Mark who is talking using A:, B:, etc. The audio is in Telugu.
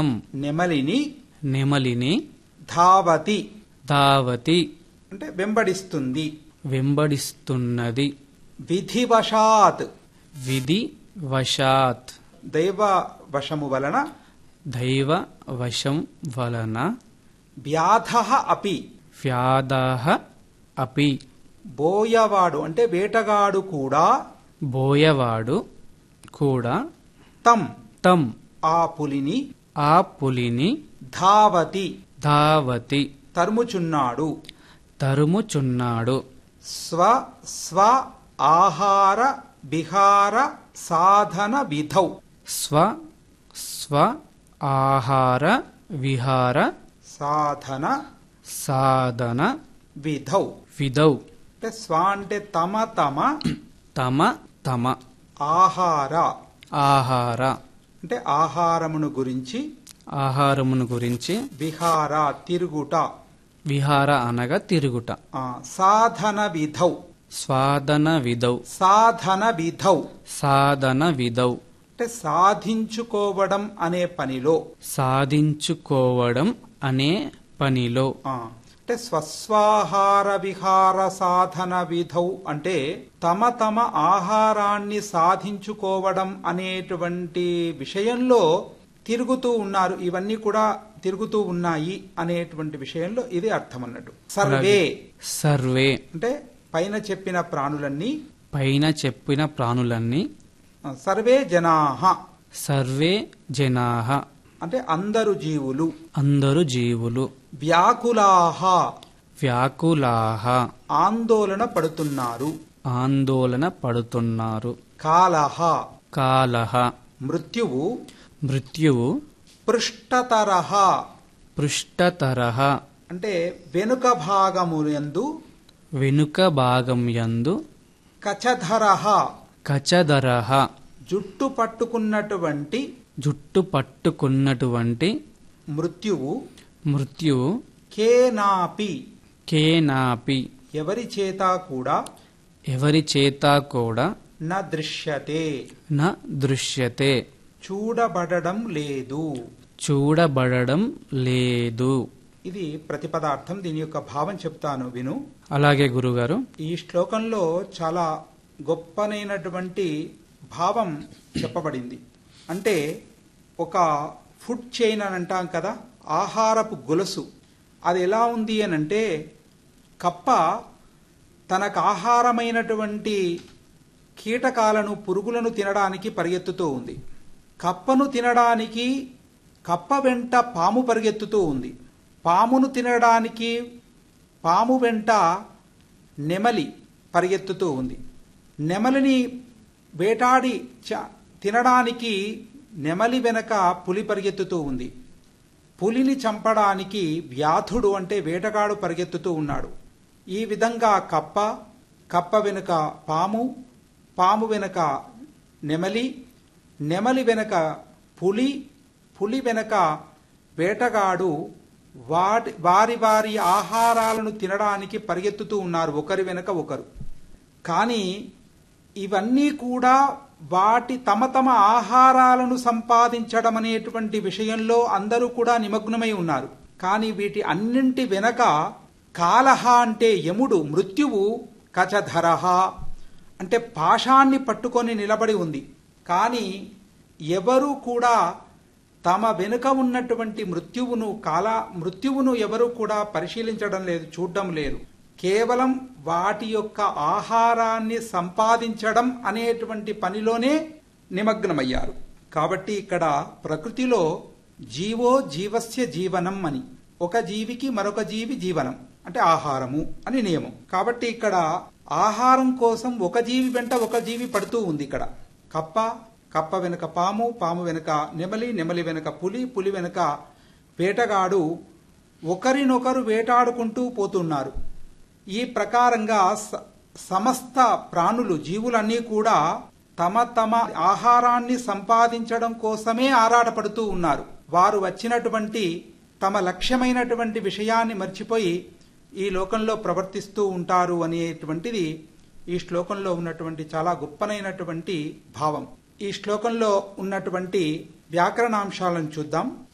A: క్షణం
B: నెమలిని
A: నెమలిని
B: ధావతి
A: ధావతి
B: అంటే వెంబడిస్తుంది
A: వెంబడిస్తున్నది
B: విధివశాత్
A: విధి వశాత్
B: దైవ వశము వలన
A: దైవ వశం వలన
B: వ్యాధ అపి
A: వ్యాధ అపి
B: బోయవాడు అంటే వేటగాడు కూడా
A: బోయవాడు కూడా
B: తం
A: తం
B: ఆ పులిని
A: ఆ పులిని
B: ధావతి
A: ధావతి
B: తరుముచున్నాడు
A: తరుముచున్నాడు
B: స్వ స్వ ఆహార విహార సాధన విధౌ
A: స్వ స్వ ఆహార విహార
B: సాధన
A: సాధన
B: విధౌ
A: విధౌ
B: అంటే స్వ అంటే తమ తమ
A: తమ తమ
B: ఆహార
A: ఆహార
B: అంటే ఆహారమును గురించి
A: ఆహారమును గురించి
B: విహార తిరుగుట
A: విహార అనగా తిరుగుట
B: ఆ, సాధన విధౌ
A: స్వాదన విధౌ
B: సాధన విధౌ
A: సాధన విధౌ
B: అంటే సాధించుకోవడం అనే పనిలో
A: సాధించుకోవడం అనే పనిలో
B: ఆ, అంటే స్వస్వాహార విహార సాధన విధౌ అంటే తమ తమ ఆహారాన్ని సాధించుకోవడం అనేటువంటి విషయంలో తిరుగుతూ ఉన్నారు ఇవన్నీ కూడా తిరుగుతూ ఉన్నాయి అనేటువంటి విషయంలో ఇది అర్థం అన్నట్టు సర్వే
A: సర్వే
B: అంటే పైన చెప్పిన ప్రాణులన్నీ
A: పైన చెప్పిన ప్రాణులన్నీ
B: ఆ, సర్వే జనాహ
A: సర్వే జనాహ
B: అంటే అందరు జీవులు
A: అందరు జీవులు
B: వ్యాకులాహ
A: వ్యాకులాహ
B: ఆందోళన పడుతున్నారు
A: ఆందోళన పడుతున్నారు
B: కాలహ
A: కాలహ
B: మృత్యువు
A: మృత్యువు
B: పృష్ఠతరహ
A: పృష్ఠతరహ
B: అంటే వెనుక భాగములందు
A: వెనుక భాగం యందు
B: కచధరహ
A: కచదరహ
B: జుట్టు పట్టుకున్నటువంటి
A: జుట్టు పట్టుకున్నటువంటి
B: మృత్యువు
A: మృత్యువు
B: కేనాపి
A: కేనాపి
B: ఎవరి చేత కూడా
A: ఎవరి చేత కూడా
B: న దృశ్యతే
A: న దృశ్యతే
B: చూడబడడం లేదు
A: చూడబడడం లేదు
B: ఇది ప్రతిపదార్థం దీని యొక్క భావం చెప్తాను విను
A: అలాగే గురుగారు
B: ఈ శ్లోకంలో చాలా గొప్పనైనటువంటి భావం చెప్పబడింది అంటే ఒక ఫుడ్ చైన్ అని అంటాం కదా ఆహారపు గొలుసు అది ఎలా ఉంది అని అంటే కప్ప తనకు ఆహారమైనటువంటి కీటకాలను పురుగులను తినడానికి పరిగెత్తుతూ ఉంది కప్పను తినడానికి కప్ప వెంట పాము పరిగెత్తుతూ ఉంది పామును తినడానికి పాము వెంట నెమలి పరిగెత్తుతూ ఉంది నెమలిని వేటాడి చ- తినడానికి నెమలి వెనక పులి పరిగెత్తుతూ ఉంది పులిని చంపడానికి వ్యాధుడు అంటే వేటగాడు పరిగెత్తుతూ ఉన్నాడు ఈ విధంగా కప్ప కప్ప వెనుక పాము పాము వెనుక నెమలి నెమలి వెనుక పులి పులి వెనుక వేటగాడు వాటి వారి వారి ఆహారాలను తినడానికి పరిగెత్తుతూ ఉన్నారు ఒకరి వెనుక ఒకరు కానీ ఇవన్నీ కూడా వాటి తమ తమ ఆహారాలను సంపాదించడం అనేటువంటి విషయంలో అందరూ కూడా నిమగ్నమై ఉన్నారు కానీ వీటి అన్నింటి వెనక కాలహ అంటే యముడు మృత్యువు కచధరహ అంటే పాశాన్ని పట్టుకొని నిలబడి ఉంది కానీ ఎవరు కూడా తమ వెనుక ఉన్నటువంటి మృత్యువును కాల మృత్యువును ఎవరు కూడా పరిశీలించడం లేదు చూడడం లేదు కేవలం వాటి యొక్క ఆహారాన్ని సంపాదించడం అనేటువంటి పనిలోనే నిమగ్నమయ్యారు కాబట్టి ఇక్కడ ప్రకృతిలో జీవో జీవస్య జీవనం అని ఒక జీవికి మరొక జీవి జీవనం అంటే ఆహారము అని నియమం కాబట్టి ఇక్కడ ఆహారం కోసం ఒక జీవి వెంట ఒక జీవి పడుతూ ఉంది ఇక్కడ కప్ప కప్ప వెనుక పాము పాము వెనుక నెమలి నెమలి వెనుక పులి పులి వెనుక వేటగాడు ఒకరినొకరు వేటాడుకుంటూ పోతున్నారు ఈ ప్రకారంగా స- సమస్త ప్రాణులు జీవులన్నీ కూడా తమ తమ ఆహారాన్ని సంపాదించడం కోసమే ఆరాటపడుతూ ఉన్నారు వారు వచ్చినటువంటి తమ లక్ష్యమైనటువంటి విషయాన్ని మర్చిపోయి ఈ లోకంలో ప్రవర్తిస్తూ ఉంటారు అనేటువంటిది ఈ శ్లోకంలో ఉన్నటువంటి చాలా గొప్పనైనటువంటి భావం ఈ శ్లోకంలో ఉన్నటువంటి వ్యాకరణాంశాలను చూద్దాం